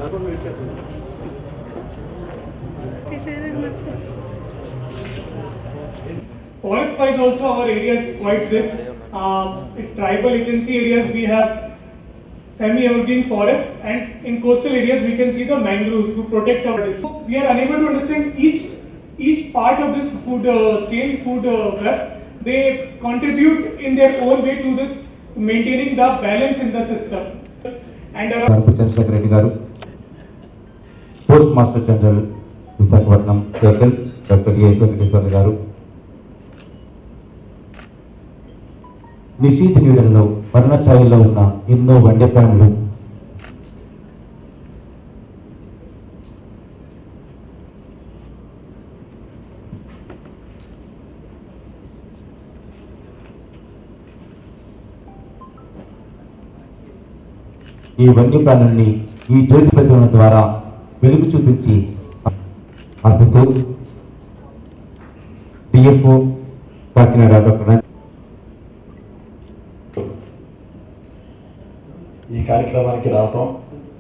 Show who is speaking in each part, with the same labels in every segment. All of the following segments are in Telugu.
Speaker 1: Thank you very much, sir.
Speaker 2: Forest wise also our area is quite rich. Um, in tribal agency areas we have semi-evergreen forest and in coastal areas we can see the mangroves who protect our district. We are unable to understand each each part of this food uh, chain, food uh, web. They contribute in their own way to this maintaining the balance in the system. And our
Speaker 3: Ganapati Chandrasekhar Reddy garu post master general Visakhapatnam circle doctor A Venkateswara garu నిశీత నీడల్లో వర్ణఛాయల్లో ఉన్న ఎన్నో వన్యప్రాణులు ఈ వన్యప్రాణుల్ని ఈ జ్యోతి ప్రతిమల ద్వారా వెలుగు చూపించి ఆశిస్తూ డిఎఫ్ఓ కాకినాడ డాక్టర్
Speaker 4: ఈ కార్యక్రమానికి రావటం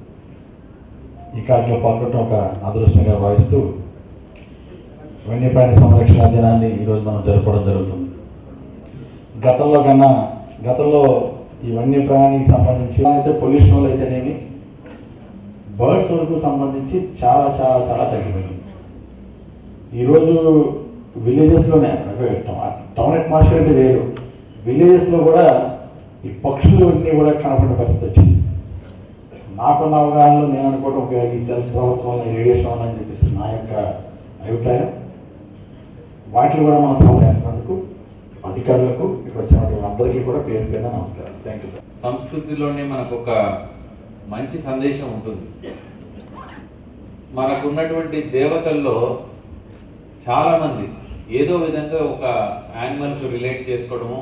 Speaker 4: ఈ కార్యక్రమం పాల్గొనడం ఒక అదృష్టంగా భావిస్తూ వన్యప్రాణి సంరక్షణ దినాన్ని ఈరోజు మనం జరుపుకోవడం జరుగుతుంది గతంలో కన్నా గతంలో ఈ వన్యప్రాణికి సంబంధించి అయితే పొల్యూషన్ అయితేనేమి బర్డ్స్ వరకు సంబంధించి చాలా చాలా చాలా తగ్గిపోయింది ఈరోజు విలేజెస్లోనే టౌన్ అట్మాస్ఫియర్ అంటే వేరు విలేజెస్లో కూడా ఈ పక్షులు అన్నీ కూడా కనపడిన పరిస్థితి వచ్చింది నాకున్న అవగాహనలో నేను అనుకోవడం ఒక ఈ సెల్ టవర్స్ వల్ల రేడియేషన్ వల్ల అని చెప్పేసి నా యొక్క అభిప్రాయం వాటిని కూడా మనం సాల్వ్ చేస్తున్నందుకు అధికారులకు ఇక్కడ వచ్చినటువంటి అందరికీ కూడా పేరు పేరు నమస్కారం థ్యాంక్ యూ సార్
Speaker 5: సంస్కృతిలోనే మనకు ఒక మంచి సందేశం ఉంటుంది మనకున్నటువంటి దేవతల్లో చాలా మంది ఏదో విధంగా ఒక యానిమల్స్ రిలేట్ చేసుకోవడము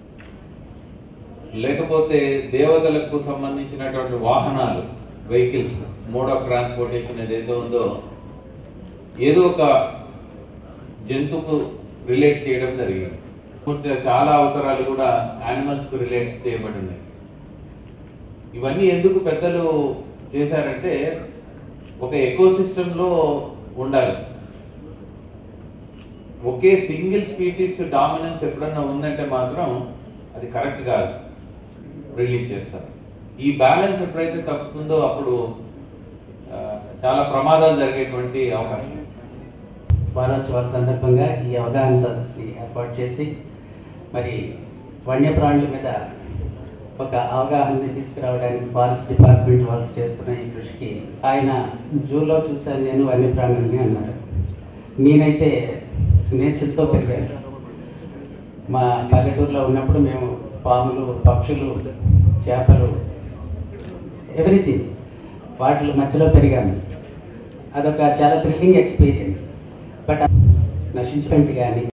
Speaker 5: లేకపోతే దేవతలకు సంబంధించినటువంటి వాహనాలు వెహికల్స్ మోడ్ ఆఫ్ ట్రాన్స్పోర్టేషన్ ఏదైతే ఉందో ఏదో ఒక జంతువుకు రిలేట్ చేయడం జరిగింది పూర్తిగా చాలా అవసరాలు కూడా యానిమల్స్ కు రిలేట్ చేయబడి ఉన్నాయి ఇవన్నీ ఎందుకు పెద్దలు చేశారంటే ఒక ఎకో లో ఉండాలి ఒకే సింగిల్ స్పీసీస్ డామినెన్స్ ఎప్పుడన్నా ఉందంటే మాత్రం అది కరెక్ట్ కాదు రిలీజ్ చేస్తారు ఈ బ్యాలెన్స్ ఎప్పుడైతే తప్పుతుందో అప్పుడు ఆ, చాలా ప్రమాదాలు జరిగేటువంటి అవకాశం ఉంది.
Speaker 6: వారోత్సవాల సందర్భంగా ఈ అవగాహన సదస్సుని ఏర్పాటు చేసి మరి వన్యప్రాణుల మీద ఒక అవగాహన తీసుకురావడానికి ఫారెస్ట్ డిపార్ట్మెంట్ వాళ్ళు చేస్తున్న ఈ కృషికి ఆయన జూలో చూశాను నేను వన్యప్రాణుల్ని అన్నాడు నేనైతే నేచర్తో పెరిగాను మా పల్లెటూరులో ఉన్నప్పుడు మేము పాములు పక్షులు చేపలు ఎవ్రీథింగ్ వాటి మధ్యలో పెరిగాను అదొక చాలా థ్రిల్లింగ్ ఎక్స్పీరియన్స్ బట్ నశించినట్టు కానీ